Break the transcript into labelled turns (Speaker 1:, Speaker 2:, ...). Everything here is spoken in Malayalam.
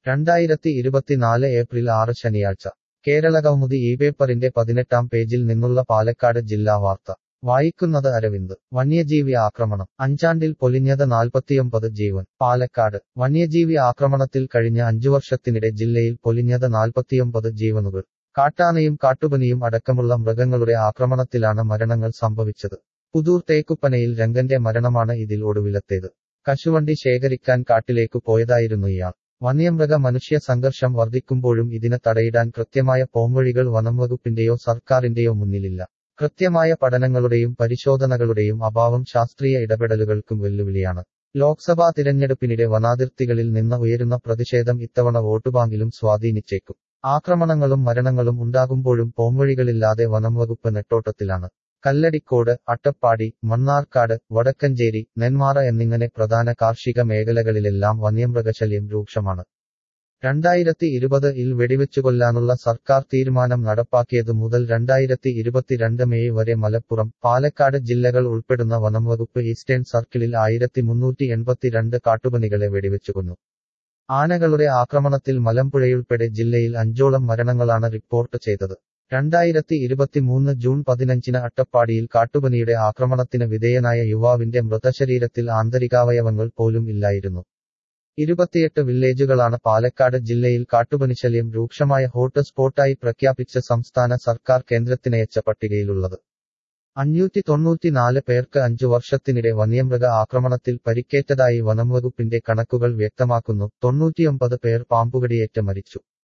Speaker 1: രണ്ടായിരത്തി ഇരുപത്തിനാല് ഏപ്രിൽ ആറ് ശനിയാഴ്ച കേരളകൗമുദി ഈ പേപ്പറിന്റെ പതിനെട്ടാം പേജിൽ നിന്നുള്ള പാലക്കാട് ജില്ലാ വാർത്ത വായിക്കുന്നത് അരവിന്ദ് വന്യജീവി ആക്രമണം അഞ്ചാണ്ടിൽ പൊലിഞ്ഞത് നാൽപ്പത്തിയൊമ്പത് ജീവൻ പാലക്കാട് വന്യജീവി ആക്രമണത്തിൽ കഴിഞ്ഞ അഞ്ചു വർഷത്തിനിടെ ജില്ലയിൽ പൊലിഞ്ഞത് നാൽപ്പത്തിയൊമ്പത് ജീവനുകൾ കാട്ടാനയും കാട്ടുപനിയും അടക്കമുള്ള മൃഗങ്ങളുടെ ആക്രമണത്തിലാണ് മരണങ്ങൾ സംഭവിച്ചത് പുതൂർ തേക്കുപ്പനയിൽ രംഗന്റെ മരണമാണ് ഇതിൽ ഒടുവിലത്തേത് കശുവണ്ടി ശേഖരിക്കാൻ കാട്ടിലേക്കു പോയതായിരുന്നു ഇയാൾ വന്യമൃഗ മനുഷ്യ സംഘർഷം വർദ്ധിക്കുമ്പോഴും ഇതിന് തടയിടാൻ കൃത്യമായ പോംവഴികൾ വനംവകുപ്പിന്റെയോ സർക്കാരിന്റെയോ മുന്നിലില്ല കൃത്യമായ പഠനങ്ങളുടെയും പരിശോധനകളുടെയും അഭാവം ശാസ്ത്രീയ ഇടപെടലുകൾക്കും വെല്ലുവിളിയാണ് ലോക്സഭാ തിരഞ്ഞെടുപ്പിനിടെ വനാതിർത്തികളിൽ നിന്ന് ഉയരുന്ന പ്രതിഷേധം ഇത്തവണ വോട്ടുബാങ്കിലും സ്വാധീനിച്ചേക്കും ആക്രമണങ്ങളും മരണങ്ങളും ഉണ്ടാകുമ്പോഴും പോംവഴികളില്ലാതെ വനംവകുപ്പ് നെട്ടോട്ടത്തിലാണ് കല്ലടിക്കോട് അട്ടപ്പാടി മണ്ണാർക്കാട് വടക്കഞ്ചേരി നെന്മാറ എന്നിങ്ങനെ പ്രധാന കാർഷിക മേഖലകളിലെല്ലാം വന്യമൃഗശല്യം രൂക്ഷമാണ് രണ്ടായിരത്തി ഇരുപത് ഇൽ വെടിവെച്ചുകൊല്ലാനുള്ള സർക്കാർ തീരുമാനം നടപ്പാക്കിയതു മുതൽ രണ്ടായിരത്തി ഇരുപത്തിരണ്ട് മെയ് വരെ മലപ്പുറം പാലക്കാട് ജില്ലകൾ ഉൾപ്പെടുന്ന വനംവകുപ്പ് ഈസ്റ്റേൺ സർക്കിളിൽ ആയിരത്തി മുന്നൂറ്റി എൺപത്തിരണ്ട് കാട്ടുപനികളെ വെടിവെച്ചുകൊന്നു ആനകളുടെ ആക്രമണത്തിൽ മലമ്പുഴയുൾപ്പെടെ ജില്ലയിൽ അഞ്ചോളം മരണങ്ങളാണ് റിപ്പോർട്ട് ചെയ്തത് രണ്ടായിരത്തി ഇരുപത്തിമൂന്ന് ജൂൺ പതിനഞ്ചിന് അട്ടപ്പാടിയിൽ കാട്ടുപനിയുടെ ആക്രമണത്തിന് വിധേയനായ യുവാവിന്റെ മൃതശരീരത്തിൽ ആന്തരികാവയവങ്ങൾ പോലും ഇല്ലായിരുന്നു ഇരുപത്തിയെട്ട് വില്ലേജുകളാണ് പാലക്കാട് ജില്ലയിൽ കാട്ടുപനിശല്യം രൂക്ഷമായ ഹോട്ട് സ്പോട്ടായി പ്രഖ്യാപിച്ച സംസ്ഥാന സർക്കാർ കേന്ദ്രത്തിനയച്ച പട്ടികയിലുള്ളത് അഞ്ഞൂറ്റി തൊണ്ണൂറ്റിനാല് പേർക്ക് അഞ്ചു വർഷത്തിനിടെ വന്യമൃഗ ആക്രമണത്തിൽ പരിക്കേറ്റതായി വനംവകുപ്പിന്റെ കണക്കുകൾ വ്യക്തമാക്കുന്നു തൊണ്ണൂറ്റിയൊമ്പത് പേർ പാമ്പുകടിയേറ്റ് മരിച്ചു